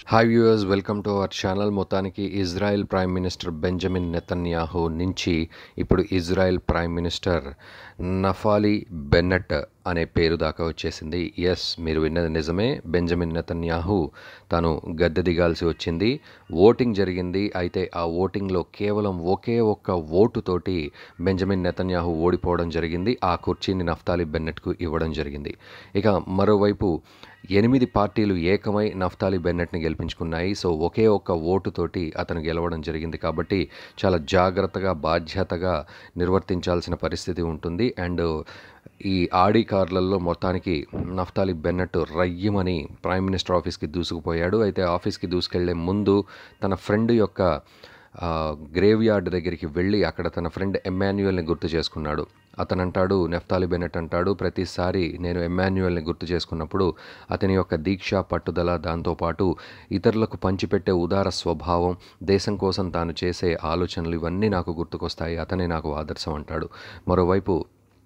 hi viewers welcome to our channel మొత్తానికి Israel prime minister Benjamin Netanyahu నుంచి ఇప్పుడు Israel prime minister Naftali Bennett అనే పేరు దాకా వచ్చేసింది ఎస్ మీరు విన్నది నిజమే బెంజమిన్ నెతన్యాహు తాను గద్దె దిగాల్సి వచ్చింది ఓటింగ్ జరిగింది అయితే ఆ ఓటింగ్లో కేవలం ఒకే ఒక్క ఓటుతోటి బెంజమిన్ నెతన్యాహు ఓడిపోవడం జరిగింది ఆ కుర్చీని నఫ్తాలి బెన్నెట్కు ఇవ్వడం జరిగింది ఇక మరోవైపు ఎనిమిది పార్టీలు ఏకమై నఫ్తాలి బెన్నెట్ని గెలిపించుకున్నాయి సో ఒకే ఒక్క ఓటుతోటి అతను గెలవడం జరిగింది కాబట్టి చాలా జాగ్రత్తగా బాధ్యతగా నిర్వర్తించాల్సిన పరిస్థితి ఉంటుంది అండ్ ఈ ఆడి కార్లలో మొత్తానికి నఫ్తాలి బెన్నెట్ రయ్యమని ప్రైమ్ మినిస్టర్ ఆఫీస్కి దూసుకుపోయాడు అయితే ఆఫీస్కి దూసుకెళ్లే ముందు తన ఫ్రెండ్ యొక్క గ్రేవ్ యార్డ్ దగ్గరికి వెళ్ళి అక్కడ తన ఫ్రెండ్ ఎమ్మాన్యుయల్ని గుర్తు చేసుకున్నాడు అతను అంటాడు నెఫ్తాలి బెనెట్ అంటాడు ప్రతిసారి నేను ఎమ్మాన్యుయల్ని గుర్తు చేసుకున్నప్పుడు అతని యొక్క దీక్ష పట్టుదల దాంతోపాటు ఇతరులకు పంచిపెట్టే ఉదార స్వభావం దేశం కోసం తాను చేసే ఆలోచనలు ఇవన్నీ నాకు గుర్తుకొస్తాయి అతనే నాకు ఆదర్శం అంటాడు మరోవైపు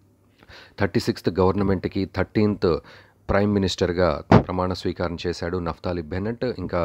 థర్టీ సిక్స్త్ గవర్నమెంట్కి థర్టీన్త్ ప్రైమ్ మినిస్టర్గా ప్రమాణ స్వీకారం చేశాడు నఫ్తాలి బెనెట్ ఇంకా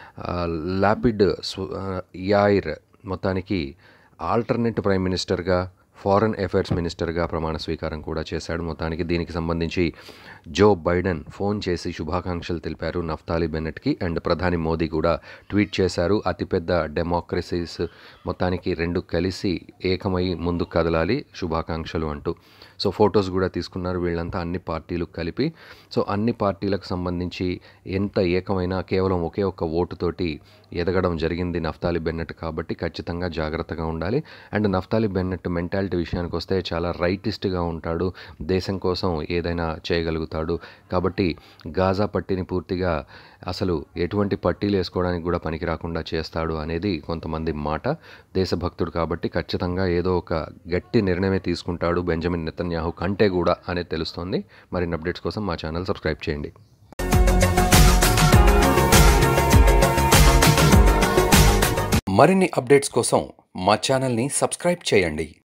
లాపిడ్ యాయిర్ మొత్తానికి ఆల్టర్నేట్ ప్రైమ్ మినిస్టర్గా ఫారెన్ అఫైర్స్ మినిస్టర్గా ప్రమాణ స్వీకారం కూడా చేశాడు మొత్తానికి దీనికి సంబంధించి జో బైడెన్ ఫోన్ చేసి శుభాకాంక్షలు తెలిపారు నఫ్తాలి బెన్నెట్కి అండ్ ప్రధాని మోదీ కూడా ట్వీట్ చేశారు అతిపెద్ద డెమోక్రసీస్ మొత్తానికి రెండు కలిసి ఏకమై ముందుకు కదలాలి శుభాకాంక్షలు అంటూ సో ఫొటోస్ కూడా తీసుకున్నారు వీళ్ళంతా అన్ని పార్టీలు కలిపి సో అన్ని పార్టీలకు సంబంధించి ఎంత ఏకమైనా కేవలం ఒకే ఒక్క ఓటుతోటి ఎదగడం జరిగింది నఫ్తాలి బెన్నెట్ కాబట్టి ఖచ్చితంగా జాగ్రత్తగా ఉండాలి అండ్ నఫ్తాలి బెన్నెట్ మెంటాలిటీ విషయానికి వస్తే చాలా రైటిస్ట్గా ఉంటాడు దేశం కోసం ఏదైనా చేయగలుగుతాడు కాబట్టి గాజా పట్టిని పూర్తిగా అసలు ఎటువంటి పట్టీలు వేసుకోవడానికి కూడా పనికి రాకుండా చేస్తాడు అనేది కొంతమంది మాట దేశభక్తుడు కాబట్టి ఖచ్చితంగా ఏదో ఒక గట్టి నిర్ణయమే తీసుకుంటాడు బెంజమిన్ నెతన్యాహు కంటే కూడా అనేది తెలుస్తోంది మరిన్ని అప్డేట్స్ కోసం మా ఛానల్ సబ్స్క్రైబ్ చేయండి మరిన్ని అప్డేట్స్ కోసం మా ఛానల్ని సబ్స్క్రైబ్ చేయండి